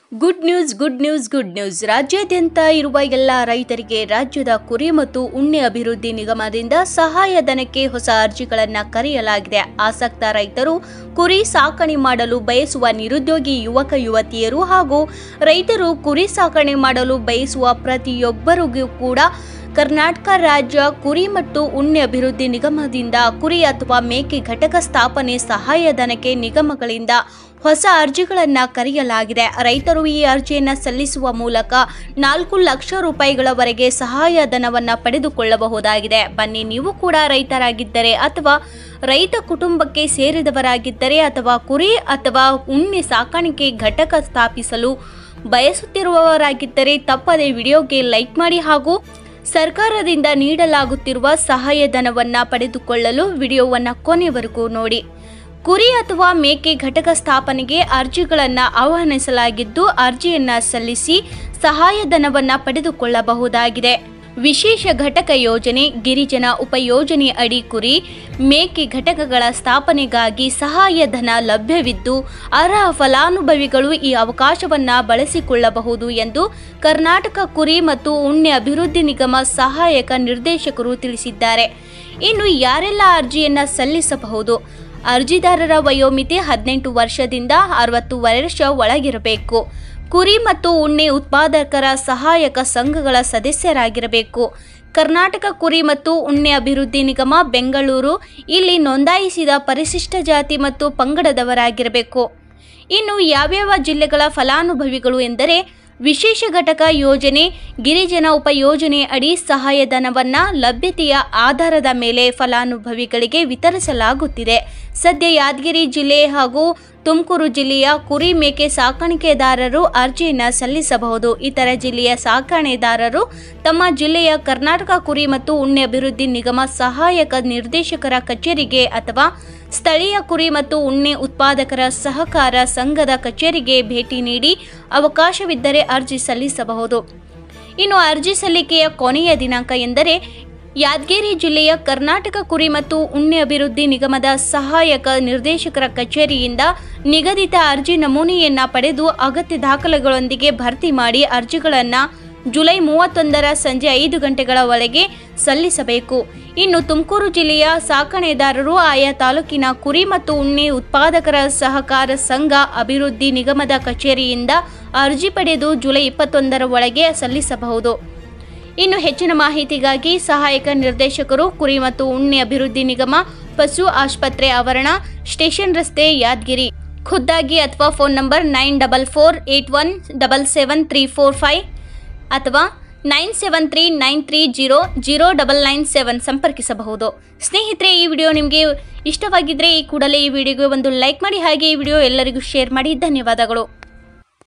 good news good news good news ರಾಜ್ಯಾದ್ಯಂತ ಇರುವ ಎಲ್ಲ ರೈತರಿಗೆ ರಾಜ್ಯದ ಕುರಿ ಮತ್ತು ಉಣ್ಣೆ ಅಭಿವೃದ್ಧಿ ನಿಗಮದಿಂದ ಸಹಾಯಧನಕ್ಕೆ ಹೊಸ ಅರ್ಜಿಗಳನ್ನು ಕರೆಯಲಾಗಿದೆ ಆಸಕ್ತ ರೈತರು ಕುರಿ ಸಾಕಣೆ ಮಾಡಲು ಬಯಸುವ ನಿರುದ್ಯೋಗಿ ಯುವಕ ಯುವತಿಯರು ಹಾಗೂ ರೈತರು ಕುರಿ ಸಾಕಣೆ ಮಾಡಲು ಬಯಸುವ ಪ್ರತಿಯೊಬ್ಬರಿಗೂ ಕೂಡ ಕರ್ನಾಟಕ ರಾಜ್ಯ ಕುರಿ ಮತ್ತು ಉಣ್ಣೆ ಅಭಿವೃದ್ಧಿ ನಿಗಮದಿಂದ ಕುರಿ ಅಥವಾ ಮೇಕೆ ಘಟಕ ಸ್ಥಾಪನೆ ಸಹಾಯಧನಕ್ಕೆ ನಿಗಮಗಳಿಂದ ಹೊಸ ಅರ್ಜಿಗಳನ್ನು ಕರೆಯಲಾಗಿದೆ ರೈತರು ಈ ಅರ್ಜಿಯನ್ನು ಸಲ್ಲಿಸುವ ಮೂಲಕ ನಾಲ್ಕು ಲಕ್ಷ ರೂಪಾಯಿಗಳವರೆಗೆ ಸಹಾಯಧನವನ್ನು ಪಡೆದುಕೊಳ್ಳಬಹುದಾಗಿದೆ ಬನ್ನಿ ನೀವು ಕೂಡ ರೈತರಾಗಿದ್ದರೆ ಅಥವಾ ರೈತ ಕುಟುಂಬಕ್ಕೆ ಸೇರಿದವರಾಗಿದ್ದರೆ ಅಥವಾ ಕುರಿ ಅಥವಾ ಉಣ್ಣೆ ಸಾಕಾಣಿಕೆ ಘಟಕ ಸ್ಥಾಪಿಸಲು ಬಯಸುತ್ತಿರುವವರಾಗಿದ್ದರೆ ತಪ್ಪದೆ ವಿಡಿಯೋಗೆ ಲೈಕ್ ಮಾಡಿ ಹಾಗೂ ಸರ್ಕಾರದಿಂದ ನೀಡಲಾಗುತ್ತಿರುವ ಸಹಾಯಧನವನ್ನು ಪಡೆದುಕೊಳ್ಳಲು ವಿಡಿಯೋವನ್ನು ಕೊನೆವರೆಗೂ ನೋಡಿ ಕುರಿ ಅಥವಾ ಮೇಕೆ ಘಟಕ ಸ್ಥಾಪನೆಗೆ ಅರ್ಜಿಗಳನ್ನು ಆಹ್ವಾನಿಸಲಾಗಿದ್ದು ಅರ್ಜಿಯನ್ನು ಸಲ್ಲಿಸಿ ಸಹಾಯಧನವನ್ನು ಪಡೆದುಕೊಳ್ಳಬಹುದಾಗಿದೆ ವಿಶೇಷ ಘಟಕ ಯೋಜನೆ ಗಿರಿಜನ ಉಪಯೋಜನೆ ಅಡಿ ಕುರಿ ಮೇಕೆ ಘಟಕಗಳ ಸ್ಥಾಪನೆಗಾಗಿ ಸಹಾಯಧನ ಲಭ್ಯವಿದ್ದು ಅರ್ಹ ಫಲಾನುಭವಿಗಳು ಈ ಅವಕಾಶವನ್ನು ಬಳಸಿಕೊಳ್ಳಬಹುದು ಎಂದು ಕರ್ನಾಟಕ ಕುರಿ ಮತ್ತು ಉಣ್ಣೆ ಅಭಿವೃದ್ಧಿ ನಿಗಮ ಸಹಾಯಕ ನಿರ್ದೇಶಕರು ತಿಳಿಸಿದ್ದಾರೆ ಇನ್ನು ಯಾರೆಲ್ಲ ಅರ್ಜಿಯನ್ನು ಸಲ್ಲಿಸಬಹುದು ಅರ್ಜಿದಾರರ ವಯೋಮಿತಿ ಹದಿನೆಂಟು ವರ್ಷದಿಂದ ಅರವತ್ತು ವರ್ಷ ಒಳಗಿರಬೇಕು ಕುರಿ ಮತ್ತು ಉಣ್ಣೆ ಉತ್ಪಾದಕರ ಸಹಾಯಕ ಸಂಘಗಳ ಸದಸ್ಯರಾಗಿರಬೇಕು ಕರ್ನಾಟಕ ಕುರಿ ಮತ್ತು ಉಣ್ಣೆ ಅಭಿವೃದ್ಧಿ ನಿಗಮ ಬೆಂಗಳೂರು ಇಲ್ಲಿ ನೋಂದಾಯಿಸಿದ ಪರಿಶಿಷ್ಟ ಜಾತಿ ಮತ್ತು ಪಂಗಡದವರಾಗಿರಬೇಕು ಇನ್ನು ಯಾವ್ಯಾವ ಜಿಲ್ಲೆಗಳ ಫಲಾನುಭವಿಗಳು ಎಂದರೆ ವಿಶೇಷ ಘಟಕ ಯೋಜನೆ ಗಿರಿಜನ ಉಪಯೋಜನೆ ಅಡಿ ಸಹಾಯಧನವನ್ನು ಲಭ್ಯತೆಯ ಆಧಾರದ ಮೇಲೆ ಫಲಾನುಭವಿಗಳಿಗೆ ವಿತರಿಸಲಾಗುತ್ತಿದೆ ಸದ್ಯ ಯಾದಗಿರಿ ಜಿಲ್ಲೆ ಹಾಗೂ ತುಮಕೂರು ಜಿಲ್ಲೆಯ ಕುರಿ ಮೇಕೆ ಸಾಕಾಣಿಕೆದಾರರು ಅರ್ಜಿಯನ್ನು ಸಲ್ಲಿಸಬಹುದು ಇತರ ಜಿಲ್ಲೆಯ ಸಾಕಣೆದಾರರು ತಮ್ಮ ಜಿಲ್ಲೆಯ ಕರ್ನಾಟಕ ಕುರಿ ಮತ್ತು ಉಣ್ಣೆ ಅಭಿವೃದ್ಧಿ ನಿಗಮ ಸಹಾಯಕ ನಿರ್ದೇಶಕರ ಕಚೇರಿಗೆ ಅಥವಾ ಸ್ಥಳೀಯ ಕುರಿ ಮತ್ತು ಉಣ್ಣೆ ಉತ್ಪಾದಕರ ಸಹಕಾರ ಸಂಘದ ಕಚೇರಿಗೆ ಭೇಟಿ ನೀಡಿ ಅವಕಾಶವಿದ್ದರೆ ಅರ್ಜಿ ಸಲ್ಲಿಸಬಹುದು ಇನ್ನು ಅರ್ಜಿ ಸಲ್ಲಿಕೆಯ ಕೊನೆಯ ದಿನಾಂಕ ಎಂದರೆ ಯಾದಗಿರಿ ಜಿಲ್ಲೆಯ ಕರ್ನಾಟಕ ಕುರಿ ಮತ್ತು ಉಣ್ಣೆ ಅಭಿವೃದ್ಧಿ ನಿಗಮದ ಸಹಾಯಕ ನಿರ್ದೇಶಕರ ಕಚೇರಿಯಿಂದ ನಿಗದಿತ ಅರ್ಜಿ ನಮೂನೆಯನ್ನು ಪಡೆದು ಅಗತ್ಯ ದಾಖಲೆಗಳೊಂದಿಗೆ ಭರ್ತಿ ಮಾಡಿ ಅರ್ಜಿಗಳನ್ನು ಜುಲೈ ಮೂವತ್ತೊಂದರ ಸಂಜೆ ಐದು ಗಂಟೆಗಳ ಒಳಗೆ ಸಲ್ಲಿಸಬೇಕು ಇನ್ನು ತುಮಕೂರು ಜಿಲ್ಲೆಯ ಸಾಕಣೆದಾರರು ಆಯಾ ತಾಲೂಕಿನ ಕುರಿ ಮತ್ತು ಉಣ್ಣೆ ಉತ್ಪಾದಕರ ಸಹಕಾರ ಸಂಘ ಅಭಿವೃದ್ಧಿ ನಿಗಮದ ಕಚೇರಿಯಿಂದ ಅರ್ಜಿ ಪಡೆದು ಜುಲೈ ಇಪ್ಪತ್ತೊಂದರ ಒಳಗೆ ಸಲ್ಲಿಸಬಹುದು ಇನ್ನು ಹೆಚ್ಚಿನ ಮಾಹಿತಿಗಾಗಿ ಸಹಾಯಕ ನಿರ್ದೇಶಕರು ಕುರಿ ಮತ್ತು ಉಣ್ಣೆ ಅಭಿವೃದ್ಧಿ ನಿಗಮ ಪಶು ಆಸ್ಪತ್ರೆ ಆವರಣ ಸ್ಟೇಷನ್ ರಸ್ತೆ ಯಾದಗಿರಿ ಖುದ್ದಾಗಿ ಅಥವಾ phone number nine double four eight one double seven three four five ಅಥವಾ nine seven three nine three zero zero double nine seven ಸಂಪರ್ಕಿಸಬಹುದು ಸ್ನೇಹಿತರೆ ಈ ವಿಡಿಯೋ ನಿಮಗೆ ಇಷ್ಟವಾಗಿದ್ದರೆ ಈ ಕೂಡಲೇ ಈ ವಿಡಿಯೋಗೆ ಒಂದು ಲೈಕ್ ಮಾಡಿ ಹಾಗೆ ಈ ವಿಡಿಯೋ ಎಲ್ಲರಿಗೂ ಶೇರ್ ಮಾಡಿ ಧನ್ಯವಾದಗಳು